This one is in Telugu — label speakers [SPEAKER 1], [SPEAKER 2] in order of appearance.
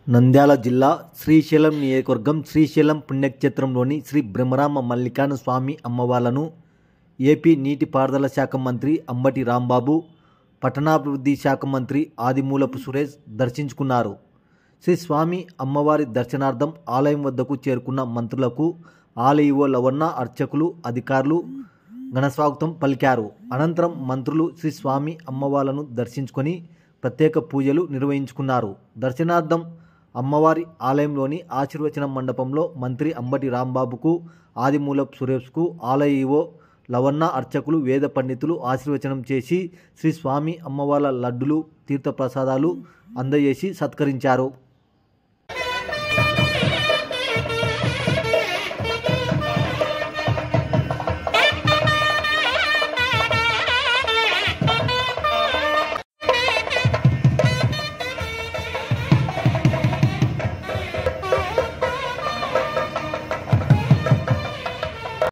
[SPEAKER 1] నంద్యాల జిల్లా శ్రీశైలం నియోజకవర్గం శ్రీశైలం పుణ్యక్షేత్రంలోని శ్రీ బ్రహ్మరామ మల్లికార్జున స్వామి అమ్మవార్లను ఏపీ నీటిపారుదల శాఖ మంత్రి అంబటి రాంబాబు పట్టణాభివృద్ధి శాఖ మంత్రి ఆదిమూలపు సురేష్ దర్శించుకున్నారు శ్రీ స్వామి అమ్మవారి దర్శనార్థం ఆలయం వద్దకు చేరుకున్న మంత్రులకు ఆలయో లవన్న అర్చకులు అధికారులు ఘనస్వాగతం పలికారు అనంతరం మంత్రులు శ్రీ స్వామి అమ్మవార్లను దర్శించుకొని ప్రత్యేక పూజలు నిర్వహించుకున్నారు దర్శనార్థం అమ్మవారి ఆలయంలోని ఆశీర్వచన మండపంలో మంత్రి అంబటి రాంబాబుకు ఆదిమూలపు సురేష్కు ఆలయ ఈవో లవన్న అర్చకులు వేద పండితులు ఆశీర్వచనం చేసి శ్రీ స్వామి అమ్మవార్ల లడ్డులు తీర్థప్రసాదాలు అందజేసి సత్కరించారు